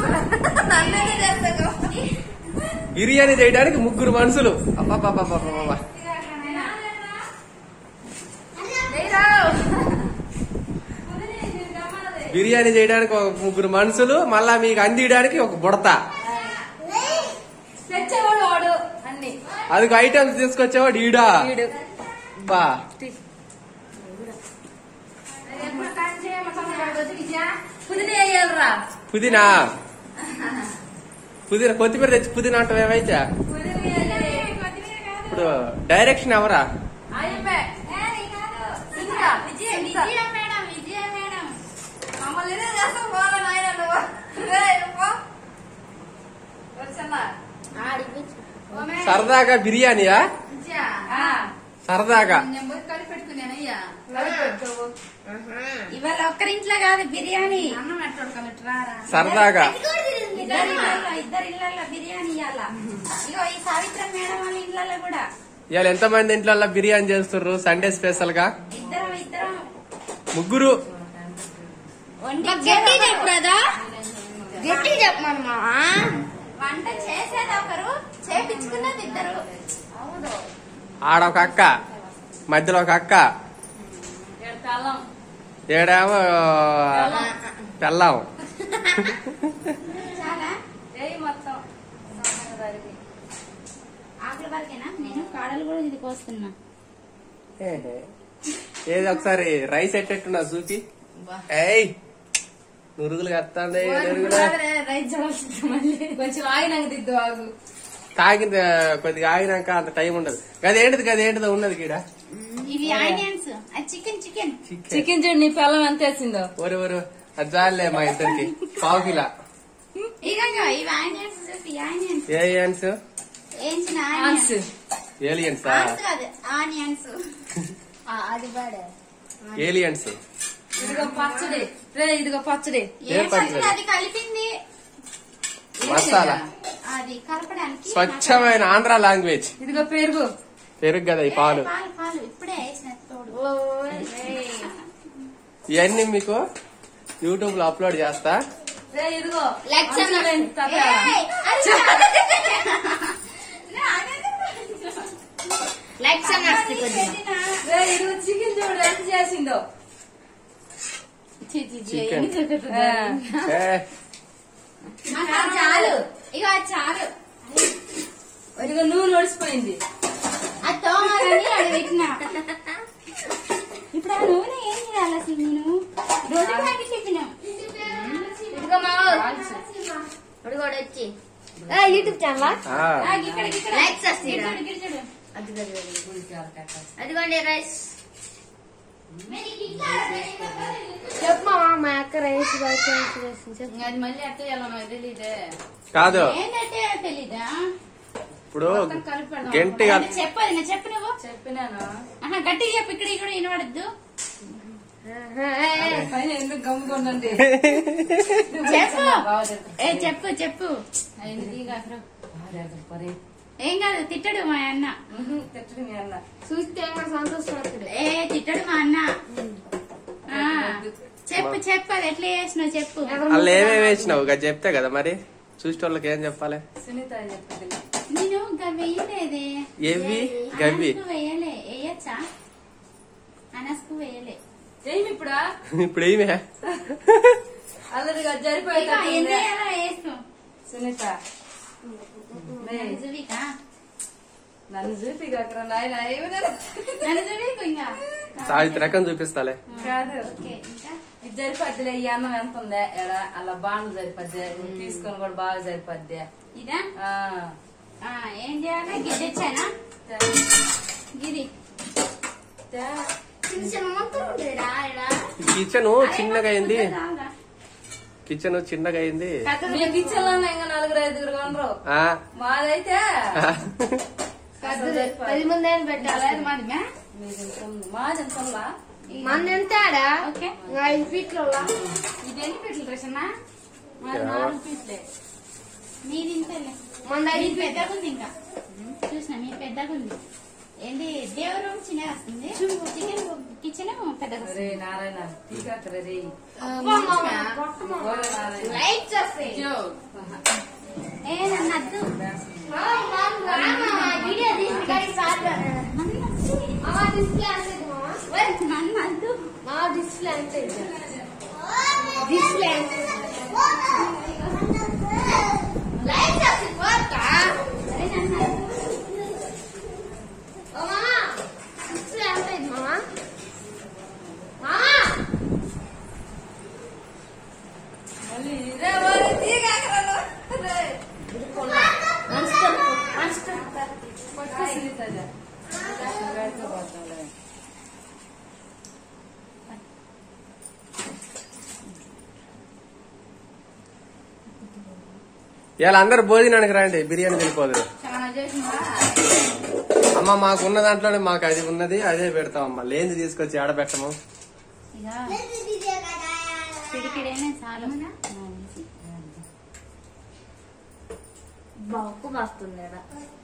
నన్ను చేస్తాను బిర్యానీ చేయడానికి ముగ్గురు మనుషులు అబ్బబ్బబ్బబ్బబ్బబ్బ. బిర్యానీ చేయడానికి ఒక ముగ్గురు మనుషులు మళ్ళా మీకు అందియడానికి ఒక బుడత తెచ్చేవాడు వాడు అన్ని అది ఐటమ్స్ తీసుకొచ్చేవాడు ఈడా వీడు బా ఎప్పుడు కాని చేయమని వచ్చి విజయ పుదిన వేయాలరా పుదీనా పుదీనా కొత్తిమీర తెచ్చి పుదీనా అంటే ఏమైతే పుదిన వేయాలి ఇప్పుడు డైరెక్షన్ ఎవరా అయిపోయి ఇంకా విజయ విజయ మేడం విజయ మేడం మమ్మల్ని ఇదే చేస్తాం పోవాలి నాయన నువ్వు ఏయ్, పో. వచ్చమ్మా. ఓ మేడం. సరదాగా బిర్యానీయా విజయ. ఆ. సరదాగా నేను పోయి కలిపి పెట్టుకున్నానయ్యా ఇవాళ ఒక్కరింట్లో కాదు బిర్యానీ అన్నం పెట్టాడు రారా సరదాగా ఇద్దరు ఇళ్ళల్లో ఇద్దరు ఇళ్ళల్లో బిర్యానీ ఇవ్వాల ఇగో ఈ సావిత్రం మేడం వాళ్ళ ఇళ్ళల్లో కూడా ఇవాళ ఎంతమంది ఇంట్లో బిర్యానీ చేస్తుర్రు సండే స్పెషల్ గా ఇద్దరం ఇద్దరం ముగ్గురు వండి గట్టి చెప్పు కదా గట్టి చెప్పమను మా వంట చేసేది ఒకరు చేపించుకున్నది ఇద్దరు ఆడ ఒక అక్క మధ్యలో ఒక అక్క పెళ్ళం ఏడేమో పెళ్ళాం చాలా ఏయ్ మొత్తం ఆకుల వరకేనా నేను కాడలు కూడా ఇది కోస్తున్నా ఏది ఒకసారి రైస్ ఎట్టేట్టున్నా చూపి ఏయ్ నురుగులు కత్తాంది నురుగులు రైతు జవాల్సింది మళ్ళీ కొంచెం ఆగినాక దిద్దు ఆగు తాగిన కొద్దిగా ఆగినాక అంత టైం ఉండదు గదేంటిది గదేంటిదో ఉన్నది కీడ ఇవి onions chicken chicken chicken chicken చూడు నీ పిల్లం ఎంత వేసిందో ఒరు ఒరు అది చాలే మా ఇద్దరికి పావు కిలో ఇగో ఇవి ఆనియన్స్ చూపి ఆనియన్స్ ఏ ఏన్స్ ఏంచిన ఆన్స్. ఆనియన్స్ ఏలియన్స్ ఆన్స్ కాదు ఆనియన్స్ అది బాడే ఏలియన్స్ ఇదిగో పచ్చడి రే ఇదిగో పచ్చడి ఏ ఏం పచ్చడి? పచ్చడి? అది కలిపింది మసాలా అది కలపడానికి స్వచ్ఛమైన ఆంధ్ర లాంగ్వేజ్ ఇదిగో పెరుగు పెరుగు కదా ఈ పాలు పాలు పాలు ఇప్పుడే వేసిన తోడు ఇవన్నీ మీకు యూట్యూబ్ లో అప్లోడ్ చేస్తా రే ఇదిగో లెగ్ మంచిగా ఏయ్, తప్పేలా. అది నా అదే. లెగ్ సన్నస్తి కొద్దిగా. రే ఇదిగో చికెన్ చూడు ఎంత చేసిందో చి, చి, చి, Chicken. ఎన్ని చూపెట్టు. ఆ. ఏ, మాకు అది చాలు ఇక అది చాలు ఇదిగో నూనె ఒడిసిపోయింది అది తోమాలని అది పెట్టిన ఇప్పుడు ఆ నూనె ఏం చేయాలి అసలు నేను రోజు ప్యాకెట్ చెప్పినా ఇదిగో మా ఉడిగోడు వచ్చి యూట్యూబ్ ఛానల్ ఆ, ఇక్కడ ఇక్కడ Likes వస్తాయి ఈడ. ఇక్కడ, ఇక్కడ చూడు. అదిగోండి రైస్ చెప్పు మా అక్క రైస్ రైస్ అది మళ్ళీ ఎట్ట చేయాలో నాకు తెలియదే కాదు ఏంటంటే తెలీదా ఇప్పుడు కలిపి పెడదాం. గట్టిగా అది చెప్పదు నేను చెప్పు నువ్వు చెప్పినాను ఆహా గట్టిగా చెప్పు ఇక్కడ కూడా వినబడద్దు పైన ఎందుకు గమ్ముకుండండి చెప్పు ఏ చెప్పు చెప్పు ఏం కాదు తిట్టడు మా అన్న తిట్టడు మీ అన్న చూస్తే సంతోషపడుతుంది ఏ తిట్టడు మా అన్న ఆ, చెప్పు చెప్పు అది ఎట్లా చేసినావు చెప్పు వాళ్ళు ఏమేమి వేసినావు ఇక చెప్తే కదా మరి చూసేటోళ్ళకి ఏం చెప్పాలి సునీత అని చెప్పింది నేను ఇంకా వేయలేదే ఎవి గవి అనస్కు వేయలే వేయచ్చా అనస్కు వేయలే ఏమి ఇప్పుడా ఇప్పుడు ఏమే అల్లరిగా ఇక జరిపోయేటట్టుంది. ఎన్ని వేయాలో వేసుకో సునీత నే, చూపికా నన్ను చూపి అక్కడ నాయన ఏమైనా నన్ను చూపికు ఇంకా సావిత్రి రకం చూపిస్తాలే కాదు ఓకే ఇంకా ఇది సరిపోద్దిలే ఈ అన్నం ఎంత ఉందే ఎడ అలా బాండ్లు సరిపోద్ది నువ్వు తీసుకొని కూడా బాగా సరిపోద్ది ఇదా ఆ, ఆ, ఏం చేయాలి గిడ్డ ఇచ్చానా గిది తే. చిన్న చిన్న మొక్కలు ఉంటాయిడా ఈడ కిచెన్ చిన్నగా అయింది రాగా. కిచెన్ చిన్నగా అయింది మీ కిచెన్ లో ఇంకా నలుగురు ఐదుగురు కొనరు ఆ, మాదైతే పెద్దది పది మంది అయినా పెట్టాలి అది మాది మ్యా? మీది ఎంత ఉంది? మాది ఎంత ఉందా? మన ఎంత ఆడా ఓకే ఐదు ఫీట్లో ఇది ఎన్ని ఫీట్లు రేషన్నా మాది నాలుగు ఫీట్లే మీది ఇంతలే మన మీది ఐదు ఫీట్ పెద్దగా ఉంది ఇంకా చూసిన మీది పెద్దగా ఉంది ఏంటి దేవుడు చిన్నగా వస్తుంది చికెన్ కిచెన్ పెద్దగా రే వస్తుంది నారాయణ టీకా రే లైట్ చేస్తాయి ఏ నన్ను అద్దు వీడియో తీసి గడి కాదు నన్ను అద్దు. మామ డిస్ప్లే అంతే మామ ఓయ్, నన్ను అద్దు మామ డిస్ప్లే అంతే డిస్ప్లే అంతే లైట్ చేస్తాయి పోతా అరే నన్ను అద్దు. ఓ మామ డిస్ప్లే అంతే మామ మామ మళ్ళీ రే, ఓరే, తీగాకరాలు. రే. పట్టుకో సునీతజ గాడితో పోతాలే ఇలా అందరు భోజనానికి రండి బిర్యానీ తినిపోదురు చాలా చేసినా అమ్మ మాకు ఉన్న దాంట్లోనే మాకు అది ఉన్నది అదే పెడతాం అమ్మ లేనిది తీసుకొచ్చి ఆడబెట్టము ఇక పిడికిడేనే చాలు బాగు వస్తుంది